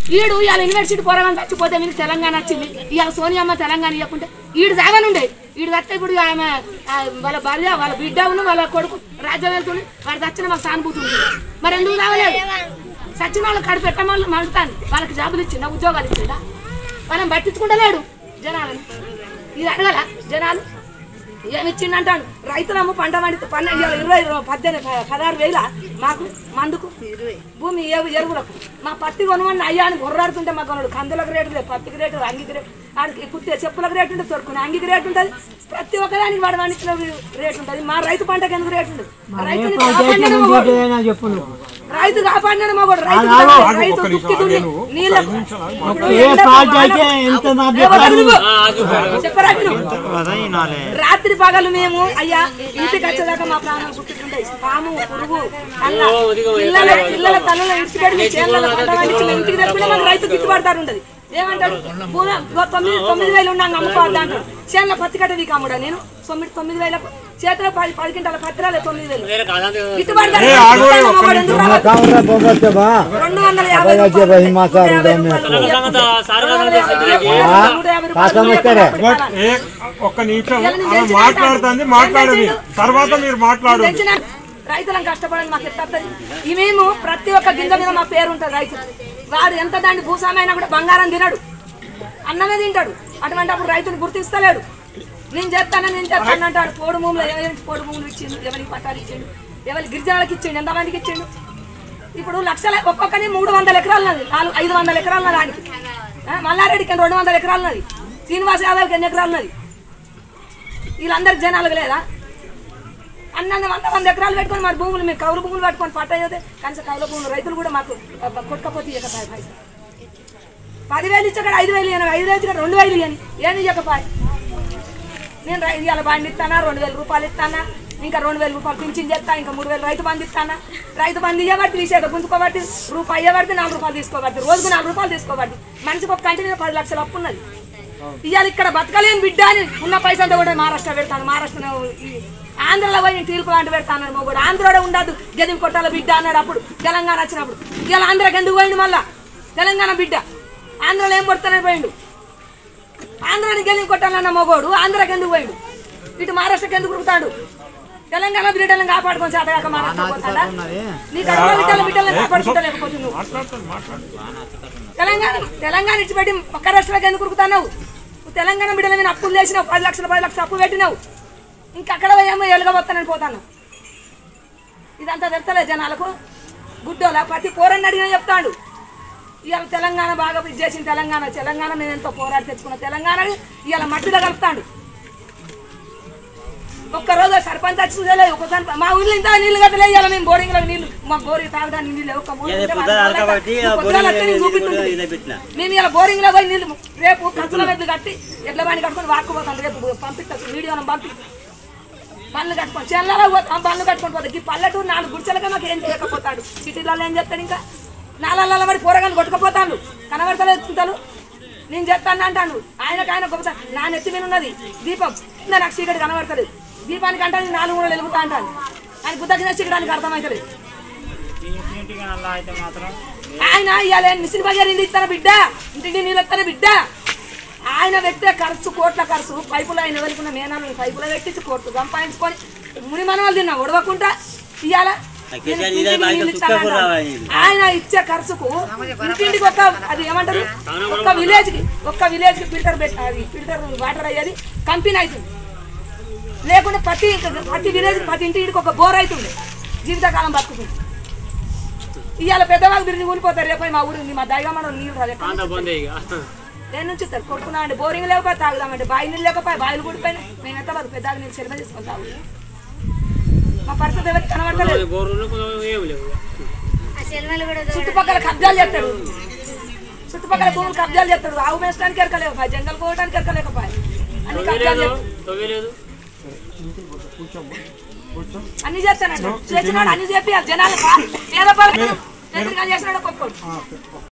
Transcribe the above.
ఈడు ఇవాళ యూనివర్సిటీ పోరగానే చచ్చిపోతే మీకు తెలంగాణ వచ్చింది ఇవాళ సోనియమ్మ తెలంగాణ ఇవ్వకుంటే ఈడు సాగనుండే ఈడు చస్తే ఇప్పుడు ఆమె ఆ, వాళ్ళ భార్య వాళ్ళ బిడ్డ ఉన్న వాళ్ళ కొడుకు రాజ్యం వెళ్తుంది వాడు చచ్చిన మాకు సానుభూతి ఉంటుంది మరి ఎందుకు రావలేదు సచిన వాళ్ళు కడుపు పెట్టమని మండుతాను వాళ్ళకి జాబులు ఇచ్చిందా ఉద్యోగాలు ఇచ్చిందా మనం పట్టించుకుంటలేడు జనాలను ఇది అడగల జనాలు ఏమి ఇచ్చిండంటాడు రైతులమ్మ పంట పండి పన్నెండు ఇరవై ఇరవై పద్దెనిమిది ప- పదహారు వేల మాకు మందుకు భూమి ఎరు- ఎరువులకు మా పత్తి కొనమని అయ్యా అని గొర్రాడుతుంటే మా కొనడు కందులకు రేటు లేదు పత్తికి రేటు అంగికి రేటు ఆడికి కుట్టే చెప్పులకు రేటు ఉంటుంది తొడుకుని అంగికి రేటు ఉంటుంది ప్రతి ఒక్కదానికి వాడు పండించిన రేటు ఉంటుంది మా రైతు పంటకి ఎందుకు రేటు ఉంటుంది రైతుని కాపాడినాడు మగోడు. చెప్పు నువ్వు రైతు కాపాడినాడు మగోడు రైతు ఆగు, ఆగు. కాపాడినాడు. రైతు దుక్కి దున్ని నీళ్ళకు ఇప్పుడు ఏ ఎండకు పార్టీ అయితే వానకు ఎంత నా ఎవరు నువ్వు? చెప్పరా విను. వినాలే రాత్రి పగలు మేము అయ్యా ఇంటికి వచ్చేదాకా మా ప్రాణాలు పుట్టుకుంటాయి పాము పురుగు అల్ల పిల్లల పిల్లల తలలో ఇడిచిపెట్టి మీ చేనులలో పంట పండించి మేము ఇంటికి తెచ్చుకుంటే మాకు రైతు గిట్టుబాటుదారు ఉండదు ఏమంటాడు భూమి ఇగో తొమ్మిది తొమ్మిది వేలు ఉన్నాను అమ్ముకోవద్దా అంటాడు చేనులో పత్తి కట్ట నీకు అమ్ముడా నేను తొమ్మిది తొమ్మిది వేల చేతిలో పది పది కింటాల పత్రాలే తొమ్మిది వేలు గిట్టుబాటు ధర ఇస్తాను మగవాడు ఎందుకు రావాలి? కావురా బొబ్బచ్చబా రెండు వందల యాభై అబ్బాయి వచ్చే రూపాయలు, హిమాచల్ నూట యాభై ఉదయం రూపాయలు, మీకు. రెండు వందల యాభై రూపాయలు, నూట యాభై రూపాయలు, కాసం ఇస్తాడే. రూపాయలు. ఏ ఒక్క నిమిషం అలా మాట్లాడుతుంది మాట్లాడదు తర్వాత మీరు మాట్లాడు తెచ్చిన రైతులను కష్టపడని మాకు ఎట్లా వస్తది? ఈ మేము ప్రతి ఒక్క గింజ మీద మా పేరు ఉంటుంది రైతు వాడు ఎంత దాన్ని భూస్వామైనా కూడా బంగారం తినడు అన్నమే తింటాడు అటువంటి అప్పుడు రైతుని గుర్తిస్తలేడు నేను చేస్తాను నేను చేస్తాను అంటాడు పోడు భూములు ఎవరికి పోడు భూములు ఇచ్చిండు ఎవరికి పట్టాలు ఇచ్చిండు ఎవరి గిరిజనులకు ఇచ్చిండు ఎంతమందికి ఇచ్చిండు ఇప్పుడు లక్షల ఒక్కొక్కని మూడు వందల ఎకరాలు ఉన్నది నాలుగు ఐదు వందల ఎకరాలు ఉన్నది దానికి ఆ, మల్లారెడ్డికి రెండు వందల ఎకరాలు ఉన్నది శ్రీనివాస్ యాదవ్కి ఎన్ని ఎకరాలు ఉన్నది వీళ్ళందరికి జనాలకు లేదా అన్న వంద వంద ఎకరాలు పెట్టుకొని మరి భూములు మీరు కౌలు భూములు పెట్టుకొని పట్ట అయితే కనీసం కౌలు భూములు రైతులు కూడా మాకు అబ్బ, కొట్టకపోతే ఇవ్వకపోయి పైసలు పదివేలు ఇచ్చాక ఐదు వేలు ఇవ్వను ఐదు వేలు ఇచ్చాక రెండు వేలు ఇవ్వని ఏమి ఇవ్వకపోయి నేను రై- ఇవాళ బండి ఇస్తానా రెండు వేల రూపాయలు ఇస్తానా ఇంకా రెండు వేల రూపాయలు పింఛన్ చేస్తా ఇంకా మూడు వేలు రైతు బంధు ఇస్తానా రైతు బంధు ఇవ్వబట్టి తీసేది గుంజుకోబట్టి రూపాయి ఇవ్వబడితే నాలుగు రూపాయలు తీసుకోబట్టి రోజుకు నాలుగు రూపాయలు తీసుకోబట్టి మనిషికి ఒక కంటి మీద పది లక్షలు అప్పు ఉన్నది ఇవాళ ఇక్కడ బతకలేని బిడ్డ అని ఉన్న పైసలతో కూడా మహారాష్ట్ర పెడతాను మహారాష్ట్ర ఈ ఆంధ్రలో పోయి నేను తీర్పు లాంటి పెడతాను మొగుడు ఆంధ్రలో ఉండదు గదిం కొట్టాల బిడ్డ అన్నాడు అప్పుడు తెలంగాణ వచ్చినప్పుడు ఇవాళ ఆంధ్రాకి ఎందుకు పోయిండు మళ్ళా తెలంగాణ బిడ్డ ఆంధ్రలో ఏం కొడతానని పోయిండు ఆంధ్రాని గెలిం కొట్టాలన్న మొగోడు ఆంధ్రాకి ఎందుకు పోయిండు ఇటు మహారాష్ట్రకి ఎందుకు ఉరుకుతాడు తెలంగాణ బిడ్డలను కాపాడుకొని చేతగాక మహారాష్ట్ర పోతాడా నీ కడుపులో బిడ్డల బిడ్డలను కాపాడుకుంటలేకపోతే నువ్వు మాట్లాడుతుంది మాట్లాడు తెలంగాణ తెలంగాణ ఇచ్చిపెట్టి పక్క రాష్ట్రాలకు ఎందుకు ఉరుకుతున్నావు నువ్వు తెలంగాణ బిడ్డల మీద అప్పులు చేసినావు పది లక్షలు పది లక్షలు అప్పు పెట్టినావు ఇంకా అక్కడ ఏమో ఎలుగబోతానని పోతాను ఇదంతా తెలుస్తలే జనాలకు గుడ్డోలా ప్రతి పోరని అడిగినా చెప్తాడు ఇవాళ తెలంగాణ బాగా ఇది చేసిన తెలంగాణ తెలంగాణ మేము ఎంతో పోరాడి తెచ్చుకున్న తెలంగాణని ఇవాళ మట్టిలో కలుపుతాడు ఒక్క రోజు సర్పంచ్ వచ్చిందే లేదు ఒకసారి మా ఊర్లో ఇంత నీళ్ళు కట్టలే ఇవాళ మేము బోరింగ్ లో నీళ్ళు మా బోరింగ్ తాగడానికి నీళ్ళు లేవు. ఒక్క మూడు ఉంటే వాళ్ళ వాళ్ళకి నువ్వు పొద్దుగాల వస్తే నీకు చూపిస్తుంటుంది. మేము ఇలా బోరింగ్ లో పోయి నీళ్ళు రేపు ఖర్చుల మీద కట్టి ఎడ్ల బండి కట్టుకొని వాక్కుపోతాం రేపు పంపిస్తాం వీడియోను పంపి బండ్లు కట్టుకొని చెల్లలో పోతాం బండ్లు కట్టుకొని పోతాం ఈ పల్లెటూరు నాలుగు గుడిసెలకే మాకు ఏం చేయకపోతాడు సిటీలలో ఏం చెప్తాడు ఇంకా నాలుగు పడి పోరగాలు కొట్టుకుపోతాడు కనబడతలేదు చింతలు నేను చెప్తాను అంటాను ఆయనకు ఆయన గొప్ప నా నెత్తి మీద ఉన్నది దీపం ఇంకా నాకు చీకటి కనబడతలేదు దీపానికి అంటే నేను నాలుగు మూడు వెలుగుతా అంటాను ఆయన గుద్దకిన చీకడానికి అర్థమవుతుంది ఆయన ఇవాళ మిషన్ బజార్ ఇల్లు ఇస్తాను బిడ్డ ఇంటికి నీళ్ళు ఇస్తాను బిడ్డ ఆయన పెట్టే ఖర్చు కోట్ల ఖర్చు పైపులో ఆయన వెలుకున్న మేనాలు పైపులో పెట్టించి కోట్లు సంపాదించుకొని ముని మనవాళ్ళు తిన్నా ఉడవకుండా ఇవాళ ఆయన ఇచ్చే ఖర్చుకు ఇంటింటికి ఒక అది ఏమంటారు ఒక్క విలేజ్ కి ఒక్క విలేజ్ కి ఫిల్టర్ పెట్టి అది ఫిల్టర్ వాటర్ అయ్యేది కంపెనీ అవుతుంది లేకుంటే ప్రతి ప్రతి విలేజ్ ప్రతి ఇంటికి ఒక బోర్ అవుతుంది జీవితకాలం బతుకుతుంది ఇవాళ పెద్దవాళ్ళు తిరిగి ఊరిపోతారు రేపు మా ఊరు మా దైగా మనం నీళ్ళు రాలేదు నేను నుంచి ఇస్తారు కొడుకున్నా అంటే బోరింగ్ లేకపోతే తాగుదామంటే బావి నీళ్ళు లేకపోతే బావిలు కూడిపోయినా మేము ఎంత వరకు పెద్దగా నేను సినిమా తీసుకొని తాగు మా పరిస్థితి ఎవరికి కనబడతలేదు చుట్టుపక్కల కబ్జాలు చేస్తాడు చుట్టుపక్కల భూములు కబ్జాలు చేస్తాడు ఆవు మేసడానికి ఎరకలేకపోయి జంగల్ పోవడానికి ఎరకలేకపోయి అన్ని కబ్జాలు చేస్తాడు అన్ని చేస్తానంట చేసినాడు అన్ని చెప్పి జనాలు పేద పాలన చేసినాడు ఒక్కొక్కడు